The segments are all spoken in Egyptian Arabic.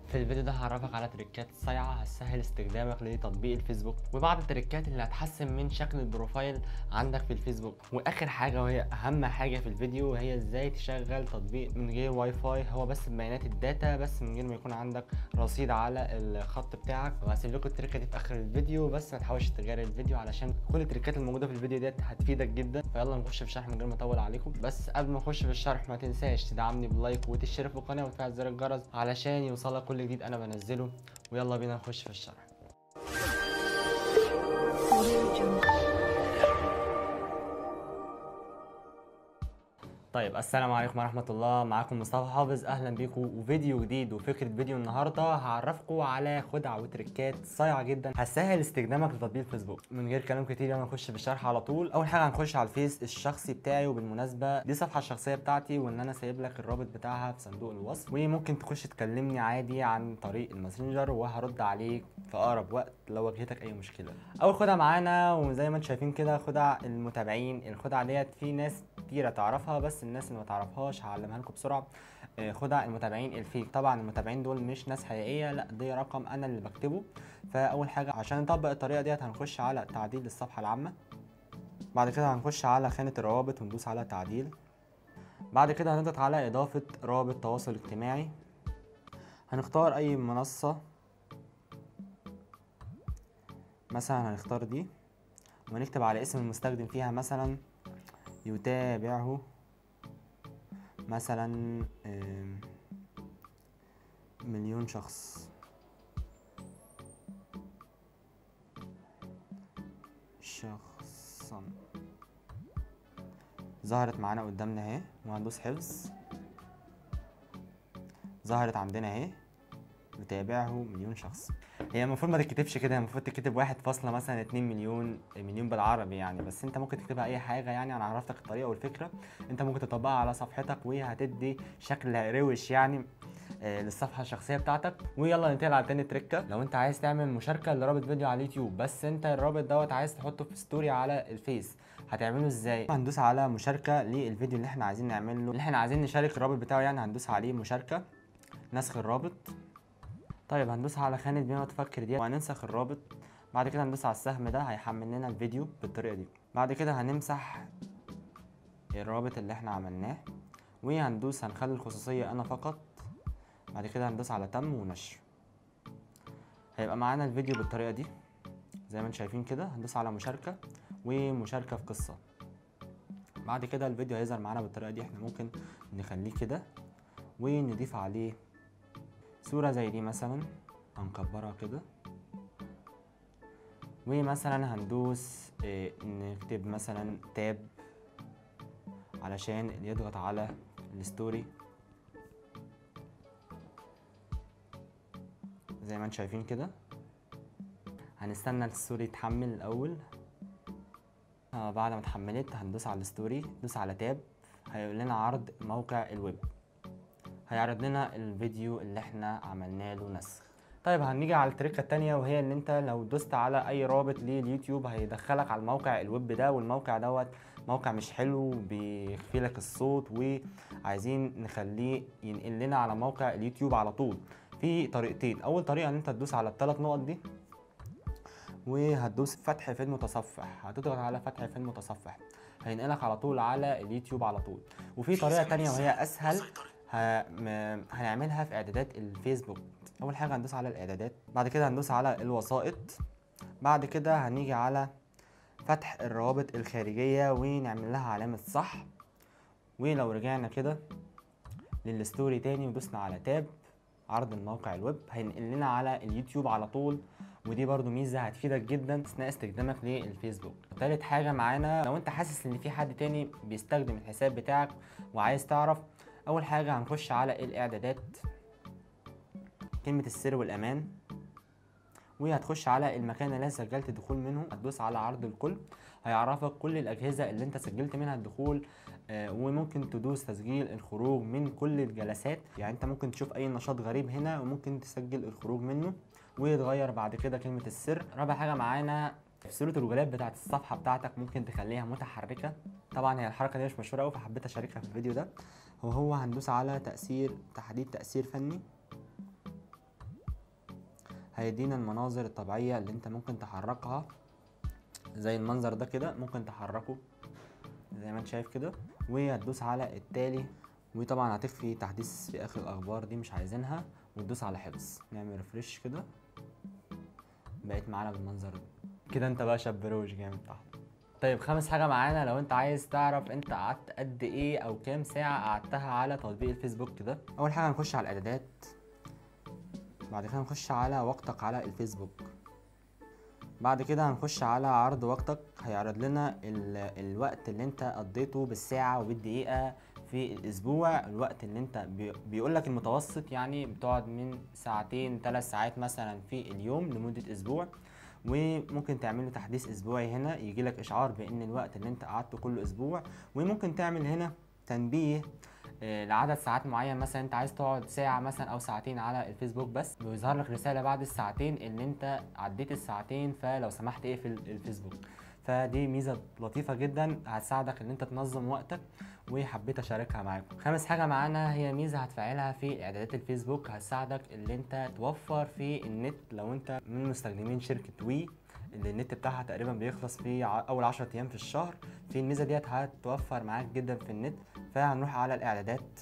في الفيديو ده هعرفك على تريكات صايعة هتسهل استخدامك لتطبيق الفيسبوك وبعض التريكات اللي هتحسن من شكل البروفايل عندك في الفيسبوك واخر حاجة وهي اهم حاجة في الفيديو وهي ازاي تشغل تطبيق من غير واي فاي هو بس ببيانات الداتا بس من غير ما يكون عندك رصيد على الخط بتاعك وهسيب لكم التريكة دي في اخر الفيديو بس ما تحاولش تغير الفيديو علشان كل التريكات الموجودة في الفيديو ديت هتفيدك جدا فيلا نخش في الشرح من غير ما اطول عليكم بس قبل ما اخش في الشرح ما تنساش تدعمني بلايك وتشترك في القناة وتفعل زر الجرس علشان يوصلك كل جديد انا بنزله ويلا بينا نخش في الشرح طيب السلام عليكم ورحمة الله معاكم مصطفى حافظ أهلا بيكم وفيديو جديد وفكرة فيديو النهاردة هعرفكم على خدع وتريكات صايعة جدا هتسهل استخدامك لتطبيق الفيسبوك من غير كلام كتير يلا نخش في الشرح على طول أول حاجة هنخش على الفيس الشخصي بتاعي وبالمناسبة دي الصفحة الشخصية بتاعتي وإن أنا سايب لك الرابط بتاعها في صندوق الوصف وممكن تخش تكلمني عادي عن طريق الماسنجر وهرد عليك في أقرب وقت لو واجهتك أي مشكلة أول خدعة معانا وزي ما انتم شايفين كده خدع المتابعين الخدعة ديت في ناس كتيرة تعرفها بس الناس اللي ما تعرفهاش هعلمها لكم بسرعة آه، خدع المتابعين الفيك طبعا المتابعين دول مش ناس حقيقية لا دي رقم انا اللي بكتبه فاول حاجة عشان نطبق الطريقة ديت هنخش على تعديل الصفحة العامة بعد كده هنخش على خانة الروابط وندوس على تعديل بعد كده هنضغط على اضافة رابط تواصل اجتماعي هنختار اي منصة مثلا هنختار دي ونكتب على اسم المستخدم فيها مثلا يتابعه مثلا آم، مليون شخص شخصا ظهرت معانا قدامنا اهي وهندوس حفظ ظهرت عندنا اهي يتابعه مليون شخص هي المفروض ما تتكتبش كده هي المفروض تتكتب واحد فاصلة مثلا اتنين مليون مليون بالعربي يعني بس انت ممكن تكتبها اي حاجة يعني انا عرفتك الطريقة والفكرة انت ممكن تطبقها على صفحتك وهتدي شكل روش يعني آه، للصفحة الشخصية بتاعتك ويلا ننتقل على تاني تريكة لو انت عايز تعمل مشاركة لرابط فيديو على اليوتيوب بس انت الرابط دوت عايز تحطه في ستوري على الفيس هتعمله ازاي هندوس على مشاركة للفيديو اللي احنا عايزين نعمله اللي احنا عايزين نشارك الرابط بتاعه يعني هندوس عليه مشاركة نسخ الرابط طيب هندوس على خانة بما تفكر دي وهننسخ الرابط بعد كده هندوس على السهم ده هيحمل لنا الفيديو بالطريقة دي بعد كده هنمسح الرابط اللي احنا عملناه وهندوس هنخلي الخصوصية انا فقط بعد كده هندوس على تم ونشر هيبقى معانا الفيديو بالطريقة دي زي ما انتم شايفين كده هندوس على مشاركة ومشاركة في قصة بعد كده الفيديو هيظهر معانا بالطريقة دي احنا ممكن نخليه كده ونضيف عليه صورة زي دي مثلا هنكبرها كده ومثلا هندوس اه، نكتب مثلا تاب علشان يضغط على الستوري زي ما انتم شايفين كده هنستنى الستوري يتحمل الاول آه بعد ما اتحملت هندوس على الستوري ندوس على تاب هيقول لنا عرض موقع الويب هيعرض لنا الفيديو اللي احنا عملنا له نسخ طيب هنيجي على التريكة التانية وهي ان انت لو دوست على اي رابط لليوتيوب هيدخلك على الموقع الويب ده والموقع دوت موقع مش حلو بيخفي لك الصوت وعايزين نخليه ينقل لنا على موقع اليوتيوب على طول في طريقتين اول طريقة ان انت تدوس على الثلاث نقط دي وهتدوس فتح في المتصفح هتضغط على فتح في المتصفح هينقلك على طول على اليوتيوب على طول وفي طريقة تانية وهي اسهل ه... م... هنعملها في اعدادات الفيسبوك اول حاجه هندوس على الاعدادات بعد كده هندوس على الوسائط بعد كده هنيجي على فتح الروابط الخارجيه ونعمل لها علامه صح ولو رجعنا كده للستوري تاني ودوسنا على تاب عرض الموقع الويب هينقل لنا على اليوتيوب على طول ودي برضو ميزه هتفيدك جدا اثناء استخدامك للفيسبوك تالت حاجه معانا لو انت حاسس ان في حد تاني بيستخدم الحساب بتاعك وعايز تعرف اول حاجه هنخش على الاعدادات كلمه السر والامان وهتخش على المكان اللي سجلت الدخول منه هتدوس على عرض الكل هيعرفك كل الاجهزه اللي انت سجلت منها الدخول آه، وممكن تدوس تسجيل الخروج من كل الجلسات يعني انت ممكن تشوف اي نشاط غريب هنا وممكن تسجل الخروج منه ويتغير بعد كده كلمه السر رابع حاجه معانا صورة الوجلات بتاعت الصفحة بتاعتك ممكن تخليها متحركة طبعا هي الحركة دي مش مشهورة أوي فحبيت أشاركها في الفيديو ده وهو هندوس على تأثير تحديد تأثير فني هيدينا المناظر الطبيعيه اللي انت ممكن تحركها زي المنظر ده كده ممكن تحركه زي ما انت شايف كده وهتدوس على التالي وطبعا هتخفي تحديث في اخر الاخبار دي مش عايزينها وتدوس على حفظ نعمل ريفرش كده بقيت معانا بالمنظر ده كده انت بقى شاب روش جامد تحت طيب خامس حاجه معانا لو انت عايز تعرف انت قعدت قد ايه او كام ساعه قعدتها على تطبيق الفيسبوك كده اول حاجه هنخش على الاعدادات بعد كده هنخش على وقتك على الفيسبوك بعد كده هنخش على عرض وقتك هيعرض لنا ال... الوقت اللي انت قضيته بالساعة وبالدقيقة في الاسبوع الوقت اللي انت بي... بيقول لك المتوسط يعني بتقعد من ساعتين ثلاث ساعات مثلا في اليوم لمدة اسبوع وممكن تعمل له تحديث اسبوعي هنا يجي لك اشعار بان الوقت اللي انت قعدته كل اسبوع وممكن تعمل هنا تنبيه آه، لعدد ساعات معين مثلا انت عايز تقعد ساعة مثلا او ساعتين على الفيسبوك بس بيظهر لك رسالة بعد الساعتين ان انت عديت الساعتين فلو سمحت اقفل الفيسبوك فدي ميزة لطيفة جدا هتساعدك ان انت تنظم وقتك وحبيت اشاركها معاكم خامس حاجة معانا هي ميزة هتفعلها في اعدادات الفيسبوك هتساعدك ان انت توفر في النت لو انت من مستخدمين شركة وي اللي النت بتاعها تقريبا بيخلص في ع- اول 10 ايام في الشهر في الميزه ديت هتوفر معاك جدا في النت فهنروح على الاعدادات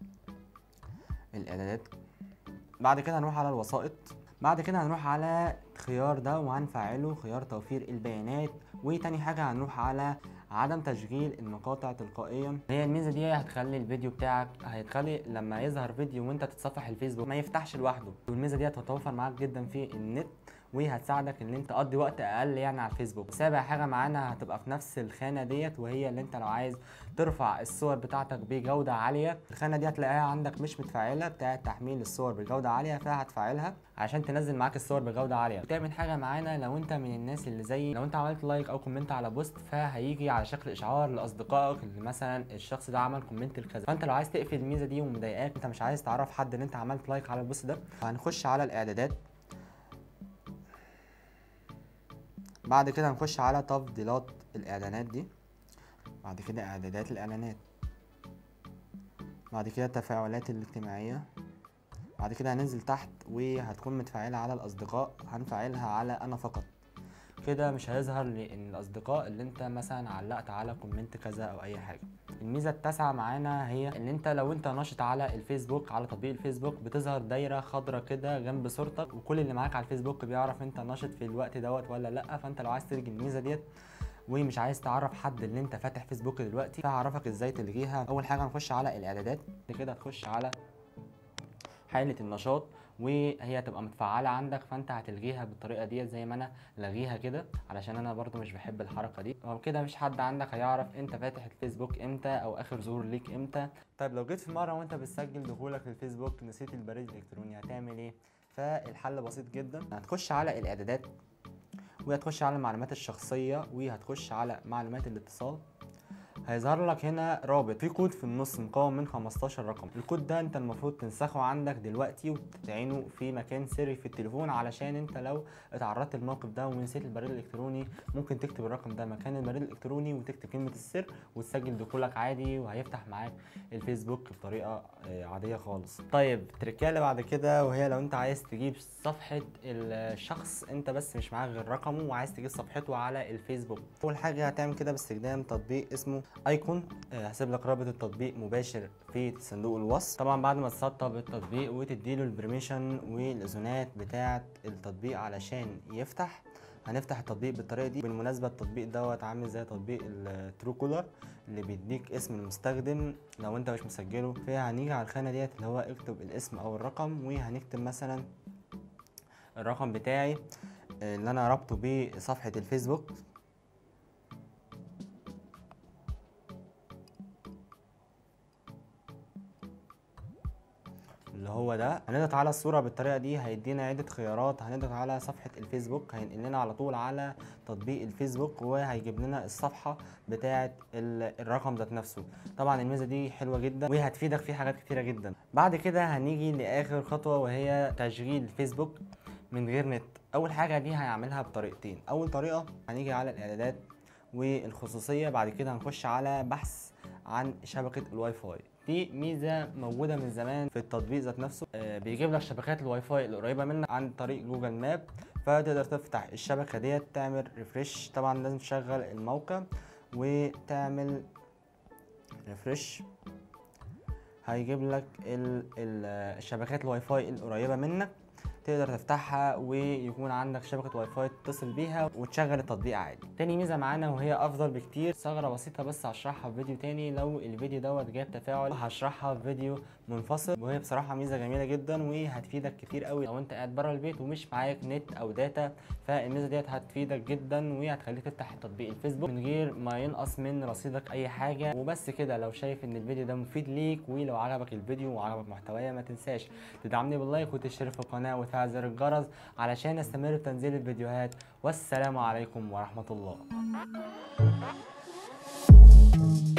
الاعدادات بعد كده هنروح على الوسائط بعد كده هنروح على خيار ده وهنفعله خيار توفير البيانات وتاني حاجة هنروح على عدم تشغيل المقاطع تلقائيا هي الميزة دي هتخلي الفيديو بتاعك هتخلي لما يظهر فيديو وانت تتصفح الفيسبوك ما يفتحش لوحده والميزة دي هتتوفر معاك جدا في النت وهتساعدك ان انت تقضي وقت اقل يعني على الفيسبوك سابع حاجه معانا هتبقى في نفس الخانه ديت وهي اللي انت لو عايز ترفع الصور بتاعتك بجوده عاليه الخانه دي هتلاقيها عندك مش متفعله بتاعه تحميل الصور بجوده عاليه فهتفعلها عشان تنزل معاك الصور بجوده عاليه بتعمل حاجه معانا لو انت من الناس اللي زي لو انت عملت لايك او كومنت على بوست فهيجي على شكل اشعار لاصدقائك اللي مثلا الشخص ده عمل كومنت لكذا فانت لو عايز تقفل الميزه دي ومضايقاك انت مش عايز تعرف حد ان انت عملت لايك على البوست ده فهنخش على الاعدادات بعد كده هنخش على تفضيلات الاعلانات دي بعد كده اعدادات الاعلانات بعد كده التفاعلات الاجتماعية بعد كده هننزل تحت وهتكون متفعلة على الاصدقاء هنفعلها على انا فقط كده مش هيظهر لان الاصدقاء اللي انت مثلا علقت على كومنت كذا او اي حاجه الميزه التاسعه معانا هي ان انت لو انت ناشط على الفيسبوك على تطبيق الفيسبوك بتظهر دايره خضراء كده جنب صورتك وكل اللي معاك على الفيسبوك بيعرف انت ناشط في الوقت دوت ولا لا فانت لو عايز تلغي الميزه ديت ومش عايز تعرف حد اللي انت فاتح فيسبوك دلوقتي فهعرفك ازاي تلغيها اول حاجه هنخش على الاعدادات بعد كده هتخش على حالة النشاط وهي هتبقى متفعلة عندك فانت هتلغيها بالطريقة ديت زي ما انا لغيها كده علشان انا برضو مش بحب الحركة دي وكده مش حد عندك هيعرف انت فاتح الفيسبوك امتى او اخر ظهور ليك امتى طيب لو جيت في مرة وانت بتسجل دخولك للفيسبوك نسيت البريد الالكتروني هتعمل ايه فالحل بسيط جدا هتخش على الاعدادات وهتخش على المعلومات الشخصية وهتخش على معلومات الاتصال هيظهر لك هنا رابط في كود في النص مكون من 15 رقم الكود ده انت المفروض تنسخه عندك دلوقتي وتعينه في مكان سري في التليفون علشان انت لو اتعرضت للموقف ده ونسيت البريد الالكتروني ممكن تكتب الرقم ده مكان البريد الالكتروني وتكتب كلمة السر وتسجل دخولك عادي وهيفتح معاك الفيسبوك بطريقة آه، عادية خالص طيب التركية اللي بعد كده وهي لو انت عايز تجيب صفحة الشخص انت بس مش معاك غير رقمه وعايز تجيب صفحته على الفيسبوك اول حاجة هتعمل كده باستخدام تطبيق اسمه ايكون آه، هسيب لك رابط التطبيق مباشر في صندوق الوصف طبعا بعد ما تسطب التطبيق وتديله البرميشن والاذونات بتاعه التطبيق علشان يفتح هنفتح التطبيق بالطريقه دي بالمناسبه التطبيق دوت عامل زي تطبيق الترو كولر اللي بيديك اسم المستخدم لو انت مش مسجله فهنيجي على الخانه ديت اللي هو اكتب الاسم او الرقم وهنكتب مثلا الرقم بتاعي آه، اللي انا رابطه بصفحه الفيسبوك اللي هو ده هنضغط على الصورة بالطريقة دي هيدينا عدة خيارات هنضغط على صفحة الفيسبوك هينقل لنا على طول على تطبيق الفيسبوك وهيجيب لنا الصفحة بتاعة ال- الرقم ذات نفسه طبعا الميزة دي حلوة جدا وهتفيدك في حاجات كتيرة جدا بعد كده هنيجي لآخر خطوة وهي تشغيل الفيسبوك من غير نت أول حاجة دي هنعملها بطريقتين أول طريقة هنيجي على الإعدادات والخصوصية بعد كده هنخش على بحث عن شبكة الواي فاي دي ميزه موجوده من زمان في التطبيق ذات نفسه آه، بيجيب لك شبكات الواي فاي القريبه منك عن طريق جوجل ماب فتقدر تفتح الشبكه ديت تعمل ريفرش طبعا لازم تشغل الموقع وتعمل ريفرش هيجيب لك ال ال الشبكات الواي فاي القريبه منك تقدر تفتحها ويكون عندك شبكة واي فاي تتصل بيها وتشغل التطبيق عادي تاني ميزة معانا وهي أفضل بكتير ثغرة بسيطة بس هشرحها في فيديو تاني لو الفيديو دوت جاب تفاعل هشرحها في فيديو منفصل وهي بصراحة ميزة جميلة جدا وهتفيدك كتير قوي لو انت قاعد بره البيت ومش معاك نت أو داتا فالميزة ديت هتفيدك جدا وهتخليك تفتح تطبيق الفيسبوك من غير ما ينقص من رصيدك أي حاجة وبس كده لو شايف ان الفيديو ده مفيد ليك ولو عجبك الفيديو وعجبك محتوايا ما تنساش تدعمني باللايك وتشترك في القناة وتفعل زر الجرس علشان استمر في تنزيل الفيديوهات والسلام عليكم ورحمة الله